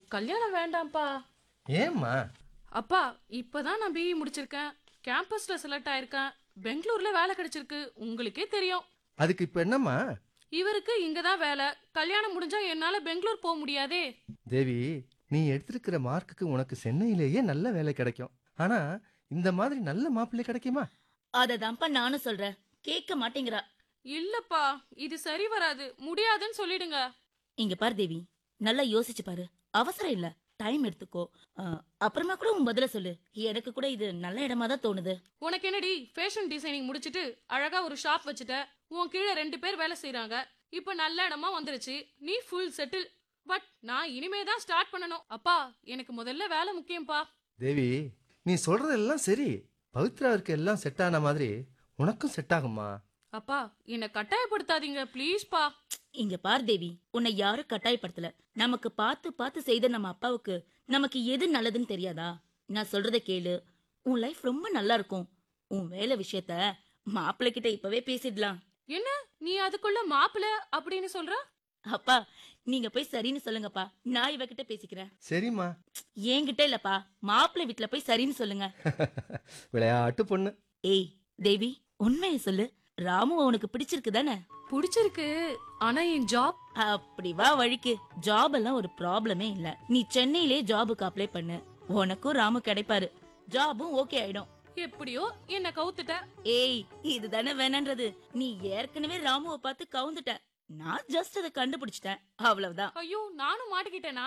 கல்யாணம் வேண்டாம்ப்பா ஏம்மா அப்பா இப்பதான் நான் பிஇ முடிச்சிருக்கேன் கேம்பஸ்ல செலக்ட் ஆயிருக்கேன் பெங்களூர்ல வேலை கிடைச்சிருக்கு உங்களுக்கே தெரியும் அதுக்கு இப்ப என்னம்மா இவருக்கு இங்கதான் வேலை கல்யாணம் முடிஞ்சா என்னால பெங்களூர் போக முடியாதே தேவி நீ எடுத்திருக்கிற மார்க்குக்கு உனக்கு சென்னையிலேயே நல்ல வேலை கிடைக்கும் ஆனா இந்த மாதிரி நல்ல மாப்பிள்ளை கிடைக்குமா அததான்ப்பா நானும் சொல்றேன் கேட்க மாட்டேங்கிறா இல்லப்பா இது சரி வராது முடியாதுன்னு சொல்லிடுங்க இங்க பாரு தேவி நல்லா யோசிச்சு பாரு அவசரம் இல்ல டைம் எடுத்துக்கோ ஆ, அப்புறமா கூட உன் பதில சொல்லு எனக்கு கூட இது நல்ல இடமா தான் தோணுது உனக்கு என்னடி ஃபேஷன் டிசைனிங் முடிச்சிட்டு அழகா ஒரு ஷாப் வச்சுட்ட உன் கீழே ரெண்டு பேர் வேலை செய்றாங்க இப்ப நல்ல இடமா வந்துருச்சு நீ ஃபுல் செட்டில் பட் நான் இனிமே தான் ஸ்டார்ட் பண்ணணும் அப்பா எனக்கு முதல்ல வேலை முக்கியம்ப்பா தேவி நீ சொல்றதெல்லாம் சரி பவித்ராவிற்கு எல்லாம் செட் ஆன மாதிரி உனக்கும் செட் ஆகுமா அப்பா என்னை கட்டாயப்படுத்தாதீங்க ப்ளீஸ்ப்பா இங்க பார் தேவி உன்னை யாரும் கட்டாயப்படுத்தல நமக்கு பார்த்து பார்த்து செய்த நம்ம அப்பாவுக்கு நமக்கு எது நல்லதுன்னு தெரியாதா நான் சொல்றத கேளு உன் லைஃப் ரொம்ப நல்லா இருக்கும் உன் வேலை விஷயத்த மாப்பிள்ளை கிட்ட இப்பவே பேசிடலாம் என்ன நீ அதுக்குள்ள மாப்பிள அப்படின்னு சொல்ற அப்பா நீங்க போய் சரின்னு சொல்லுங்கப்பா நான் இவகிட்ட பேசிக்கிறேன் சரிம்மா என்கிட்ட இல்லப்பா மாப்பிள்ளை வீட்ல போய் சரின்னு சொல்லுங்க விளையாட்டு பொண்ணு ஏய் தேவி உண்மையை சொல்லு ராமு உனக்கு பிடிச்சிருக்கு தானே பிடிச்சிருக்கு ஆனா என் ஜாப் அப்படி வா வழிக்கு ஜாப் எல்லாம் ஒரு ப்ராப்ளமே இல்ல நீ சென்னையிலே ஜாபுக்கு அப்ளை பண்ணு உனக்கும் ராமு கிடைப்பாரு ஜாபும் ஓகே ஆயிடும் எப்படியோ என்ன கவுத்துட்ட ஏய் இதுதானே வேணான்றது நீ ஏற்கனவே ராமுவை பார்த்து கவுந்துட்ட நான் ஜஸ்ட் அதை கண்டுபிடிச்சிட்டேன் அவ்வளவுதான் ஐயோ நானும் மாட்டிக்கிட்டேனா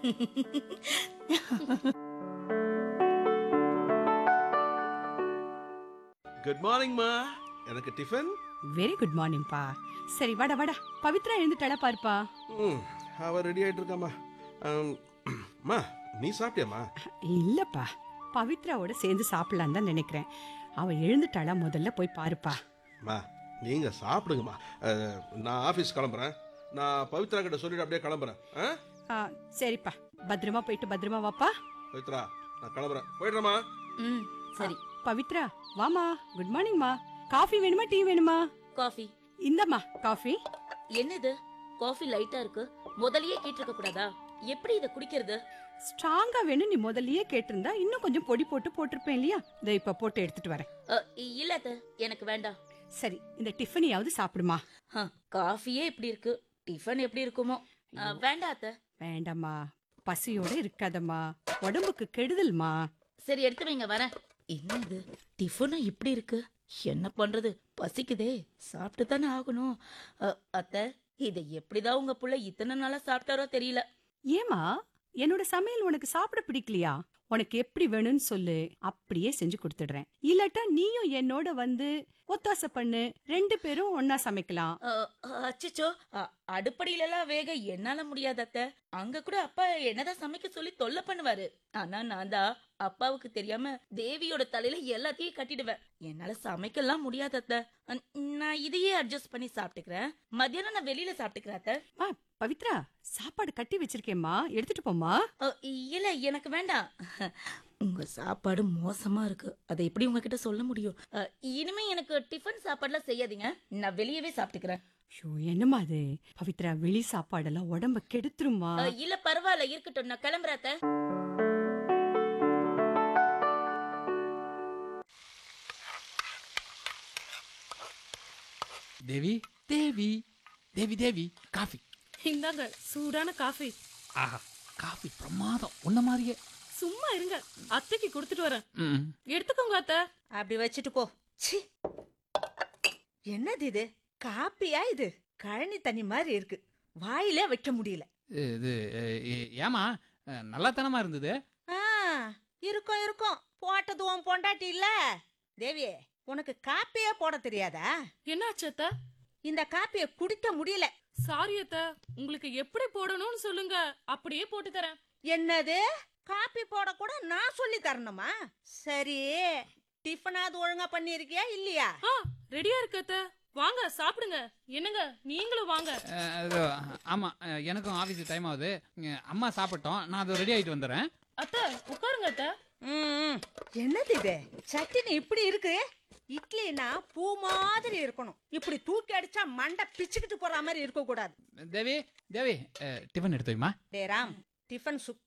குட் மார்னிங்மா எனக்கு டிஃபன் வெரி குட் மார்னிங்ப்பா சரி வாடா வாடா பவித்ரா எழுந்துட்டாளா பாருப்பா ம் அவ ரெடி ஆயிட்டு இருக்காம்மா அம், அம்மா நீ சாப்பிட்டியாம்மா இல்லப்பா பவித்ராவோட சேர்ந்து சாப்பிடலான்னு தான் நினைக்கிறேன் அவ எழுந்துட்டாளா முதல்ல போய் பாருப்பா அம்மா நீங்க சாப்பிடுங்கம்மா அஹ், நான் ஆஃபீஸ் கிளம்புறேன் நான் பவித்ரா கிட்ட சொல்லிட்டு அப்படியே கிளம்புறேன் ஆ ஆ, சரிப்பா பத்திரமா போயிட்டு பத்திரமா வாப்பா பவித்ரா நான் கிளம்புறேன் போயிடுறேம்மா ம் சரி பவித்ரா வாமா குட் மார்னிங்மா காஃபி வேணுமா டீ வேணுமா காஃபி இந்தம்மா காஃபி என்னது காஃபி லைட்டா இருக்கு முதல்லயே கேட்டிருக்க கூடாதா எப்படி இத குடிக்கிறது ஸ்ட்ராங்கா வேணும் நீ முதல்லயே கேட்டிருந்தா இன்னும் கொஞ்சம் பொடி போட்டு போட்டிருப்பேன் இல்லையா இதை இப்ப போட்டு எடுத்துட்டு வரேன் அ, இல்ல அத்தை, எனக்கு வேண்டாம் சரி இந்த டிஃபனையாவது சாப்பிடுமா ஹ, காஃபியே இப்படி இருக்கு டிஃபன் எப்படி இருக்குமோ அ, வேண்டாம் அத்தை வேண்டாம்மா பசியோட இருக்காதம்மா உடம்புக்கு கெடுதல்மா சரி எடுத்து வைங்க வரேன் என்னது டிஃபனும் இப்படி இருக்கு என்ன பண்றது பசிக்குதே சாப்பிட்டு தானே ஆகணும் அ, அத்தை இதை எப்படிதான் உங்க புள்ள இத்தனை நாளா சாப்பிட்டாரோ தெரியல ஏமா என்னோட சமையல் உனக்கு சாப்பிட பிடிக்கலையா உனக்கு எப்படி வேணும்னு சொல்லு அப்படியே செஞ்சு கொடுத்துடுறேன் இல்லாட்டா நீயும் என்னோட வந்து ஒத்தாசை பண்ணு ரெண்டு பேரும் ஒன்னா சமைக்கலாம் அ, அச்சச்சோ அ, அடுப்படியில எல்லாம் வேக என்னால முடியாது அத்தை அங்க கூட அப்பா என்னதான் சமைக்க சொல்லி தொல்லை பண்ணுவாரு ஆனா நான் தான் அப்பாவுக்கு தெரியாம தேவியோட தலையில எல்லாத்தையும் கட்டிடுவேன் என்னால சமைக்கலாம் முடியாது அத்தை அ, நான் இதையே அட்ஜஸ்ட் பண்ணி சாப்பிட்டுக்கிறேன் மத்தியானம் நான் வெளியில சாப்பிட்டுக்கிறேன் அத்தை மா பவித்ரா சாப்பாடு கட்டி வச்சிருக்கேம்மா எடுத்துட்டு போம்மா அ, இல்ல எனக்கு வேண்டாம் உங்க சாப்பாடு மோசமா இருக்கு அதை எப்படி உங்ககிட்ட சொல்ல முடியும் அ, இனிமே எனக்கு டிஃபன் சாப்பாடுலாம் செய்யாதீங்க நான் வெளியவே சாப்பிட்டுக்கிறேன் ஐயோ என்னம்மா அது பவித்ரா வெளி சாப்பாடெல்லாம் உடம்ப கெடுத்துருமா அ, இல்ல பரவாயில்ல இருக்கட்டும் நான் கிளம்புறேன் அத்தை. தேவி தேவி தேவி தேவி காஃபி இந்தாங்க சூடான காஃபி ஆஹா காஃபி பிரமாதம் உன்ன மாதிரியே சும்மா இருங்க அத்தைக்கு கொடுத்துட்டு வரேன் ம் எடுத்துக்கோங்க அத்தை அப்படி வச்சுட்டு போ சி என்னது இது காப்பியா இது கழனி தண்ணி மாதிரி இருக்கு வாயிலே வைக்க முடியல இது எ- எ- ஏமா அஹ், நல்லாத்தனமா இருந்தது ஆ இருக்கும் இருக்கும் போட்டது உன் பொண்டாட்டி இல்ல தேவி உனக்கு காப்பியே போட தெரியாதா என்னாச்சு அத்தை இந்த காப்பியை குடிக்க முடியல சாரி அத்தை உங்களுக்கு எப்படி போடணும்னு சொல்லுங்க அப்படியே போட்டு தரேன் என்னது காப்பி போட கூட நான் சொல்லி தரணுமா சரி டிஃபனாவது ஒழுங்கா பண்ணிருக்கியா இல்லையா ஆ ரெடியா இருக்கு அத்தை வாங்க சாப்பிடுங்க என்னங்க நீங்களும் வாங்க அஹ், அது, ஆமா அஹ், எனக்கும் ஆஃபீஸ் டைம் ஆகுது அஹ், அம்மா சாப்பிட்டோம் நான் அது ரெடி ஆயிட்டு வந்துடுறேன் அத்தை உட்காருங்க அத்தை ம், என்னது இது சட்டினி இப்படி இருக்கு இட்லினா பூ மாதிரி இருக்கணும் இப்படி தூக்கி அடிச்சா மண்டை பிச்சுக்கிட்டு போற மாதிரி இருக்க கூடாது தேவி தேவி அஹ், டிஃபன் எடுத்து வைமா டே ராம் டிஃபன் சுத்தம்